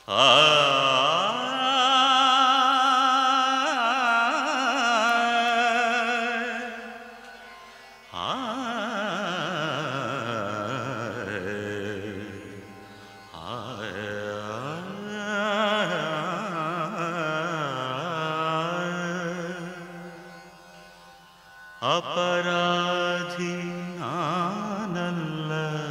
ಅಪರಾಧಿ ನಾನಲ್ಲ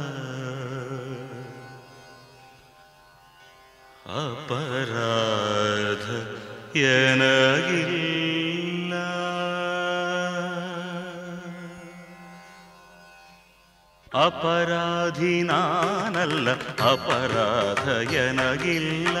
ಅಪರಾಧ ಎನಗಿಲ್ಲ ಅಪರಾಧಿ ನಾನಲ್ಲ ಅಪರಾಧ ಎನಗಿಲ್ಲ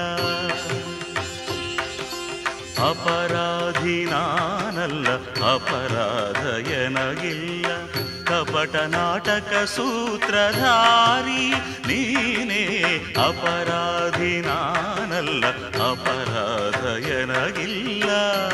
ಅಪರಾಧಿ ನಾನಲ್ಲ ಅಪರಾಧ ಎನಗಿಲ್ಲ ಕಪಟ ನಾಟಕ ಸೂತ್ರಧಾರಿ ನೀನೇ ಅಪರಾಧಿ ನಾನಲ್ಲ ಅಪರಾಧ ಎನಗಿಲ್ಲ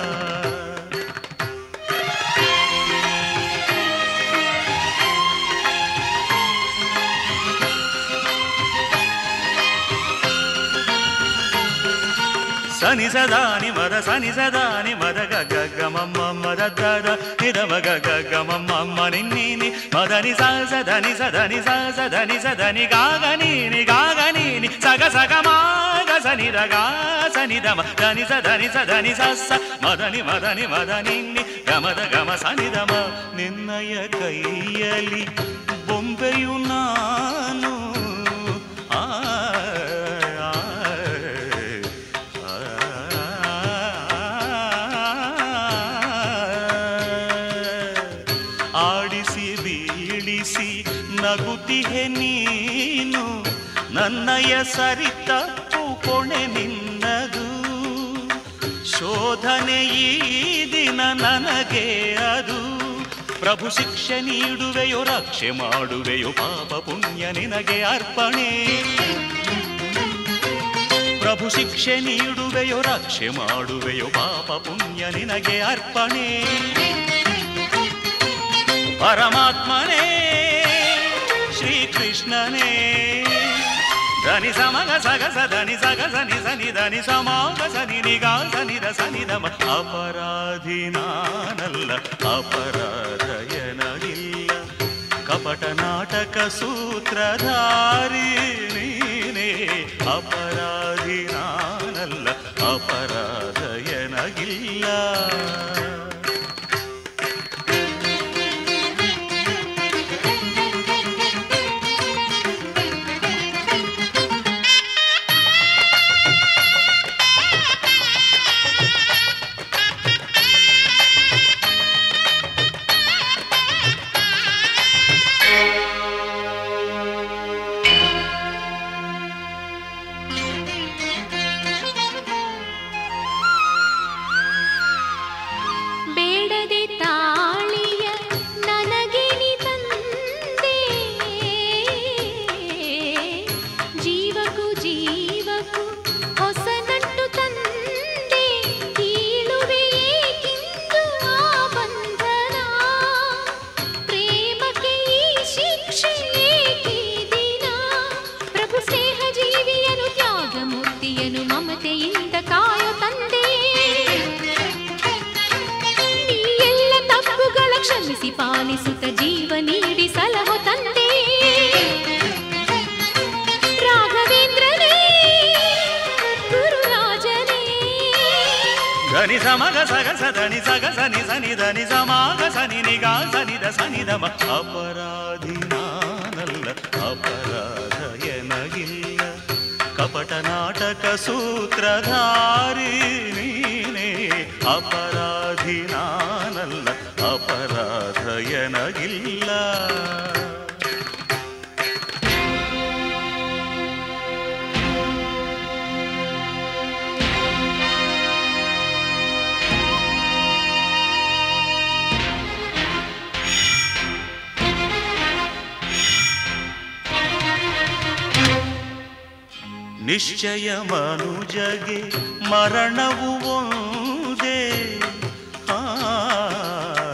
ಸನಿ ಸದಾನಿ ಮದ ಸನಿ ಸದಾನಿ ಮದ ಗಗ ಗಮಮ್ಮ ಮದ ದದ ನಿರವ ಗಗ ಗಮಮ್ಮ ನಿನ್ನಿನಿ ಮದನಿ ಸ ಸದನಿ ಸದನಿ ಸ ಸದನಿ ಸದನಿ ಗಾಗ ನೀನಿ ಗಾಗ ನೀನಿ ಸಗ ಸಗ ಮಾಗ ಸನಿ ರಗ ಸನಿ ದಮ ಧನಿ ಸದನಿ ಸದನಿ ಸಸ್ಸ ಮದನಿ ಮದನಿ ಮದ ನಿನ್ನಿ ಗಮದ ಗಮ ಸನಿ ದಮ ನಿನ್ನಯ ಕೈಯಲಿ ಬೊಂಬೆಯು ನಾನು ಆ ಆ, ಆಡಿಸಿ ಬೀಳಿಸಿ ನಗುತ್ತಿಹೆ ನೀನು ನನ್ನಯ ಸರಿತಪ್ಪು ಕೊಣೆ ನಿನ್ನದು ಶೋಧನೆ ಈ ದಿನ ನನಗೆ ಅದು ಪ್ರಭು ಶಿಕ್ಷೆ ನೀಡುವೆಯೋ ರಕ್ಷೆ ಮಾಡುವೆಯೋ ಪಾಪ ಪುಣ್ಯ ನಿನಗೆ ಅರ್ಪಣೆ ಪ್ರಭು ಶಿಕ್ಷೆ ನೀಡುವೆಯೋ ರಕ್ಷೆ ಮಾಡುವೆಯೋ ಪಾಪ ಪುಣ್ಯ ನಿನಗೆ ಅರ್ಪಣೆ ಪರಮಾತ್ಮನೇ ಶ್ರೀಕೃಷ್ಣನೇ ಧನಿ ಸಮಗ ಸಗ ಸದನಿ ಸಗ ಸನಿ ಸನಿ ಧನಿ ಸಮಾಗ ಸನಿ ನಿಗಾ ಸನಿ ದ ಸನಿ ದಮ ಅಪರಾಧಿ ನಾನಲ್ಲ ಅಪರಾಧ ಎನಗಿಲ್ಲ ಕಪಟ ನಾಟಕ ಸೂತ್ರಧಾರಿ ನೀನೇ ಅಪರಾಧಿ ನಾನಲ್ಲ ಅಪರಾಧ ಎನಗಿಲ್ಲ ಬೇಡದೆ ತಾಳಿಯ ನನಗೆ ನೀ ತಂದೆ ಜೀವಕ್ಕೂ ಜೀವಕ್ಕೂ ಹೊಸ ನಂಟು ತಂದೆ ಕೀಳುವೆ ಏಕೆಂದು ಆ ಬಂಧನ ಪ್ರೇಮಕ್ಕೆ ಈ ಶಿಕ್ಷೆ ಏಕೆ ದಿನ ಪ್ರಭು ಸ್ನೇಹ ಜೀವಿಯನು ತ್ಯಾಗ ಮೂರ್ತಿಯನು ಮಮತೆಯಿಂದ ಕಾಯೋ ತಂದೆ ನೀ ಎಲ್ಲ ತಪ್ಪುಗಳ ಕ್ಷಮಿಸಿ ಪಾಲಿಸುತ್ತ ಜೀವ ನೀಡಿ ಸಲಹೋ ತಂದೆ ರಾಘವೇಂದ್ರನೇ ಗುರುರಾಜನೇ ಧನಿ ಸಮಗ ಸಗ ಸದನಿ ಸಗ ಸನಿ ಸನಿ ಧನಿ ಸಮಾಗ ಸನಿ ನಿಗಾ ಸನಿ ದ ಸನಿ ದಮ ಅಪರಾಧಿ ನಾನಲ್ಲ ಅಪರಾಧ ಎನಗಿಲ್ಲ ಕಪಟ ನಾಟಕ ಸೂತ್ರಧಾರಿ ನೀನೇ ಅಪರಾಧಿ ನಾನಲ್ಲ ಅಪರಾಧ ಎನಗಿಲ್ಲ ನಿಶ್ಚಯ ಮನುಜಗೆ ಮರಣವು ಒಂದೇ ಆ,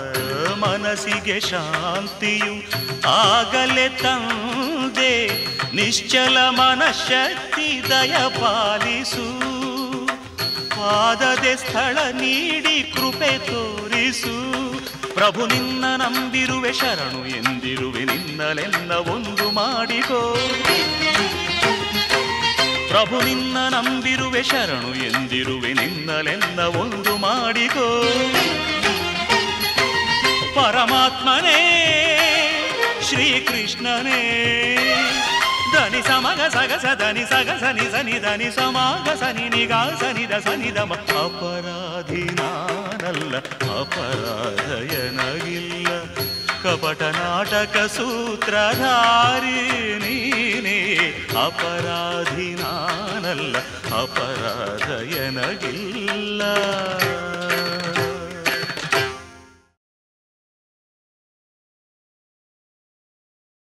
ಮನಸ್ಸಿಗೆ ಶಾಂತಿಯು ಆಗಲೇ ತಂದೆ ನಿಶ್ಚಲ ಮನಶಕ್ತಿ ದಯ ಪಾಲಿಸು ಪಾದದೆ ಸ್ಥಳ ನೀಡಿ ಕೃಪೆ ತೋರಿಸು ಪ್ರಭು ನಿನ್ನ ನಂಬಿರುವೆ ಶರಣು ಎಂದಿರುವೆ ನಿನ್ನಲೆನ್ನ ಒಂದು ಮಾಡಿಕೋ ಪ್ರಭು ನಿನ್ನ ನಂಬಿರುವೆ ಶರಣು ಎಂದಿರುವೆ ನಿನ್ನಲೆನ್ನ ಒಂದು ಮಾಡಿಕೋ ಪರಮಾತ್ಮನೇ ಶ್ರೀಕೃಷ್ಣನೇ ಧನಿ ಸಮಗ ಸಗಸ ಧನಿ ಸಗ ಸನಿ ಸನಿ ಧನಿ ಸಮಾಗ ಸನಿ ನಿಗಾ ಸನಿದ ಸನಿದ ಮ ಅಪರಾಧಿ ನಾನಲ್ಲ ಅಪರಾಧಯನಗಿಲ್ಲ ಕಪಟ ನಾಟಕ ಸೂತ್ರಧಾರಿ ನೀನೇ ಅಪರಾಧಿ ನಾನಲ್ಲ ಅಪರಾಧಯನಗಿಲ್ಲ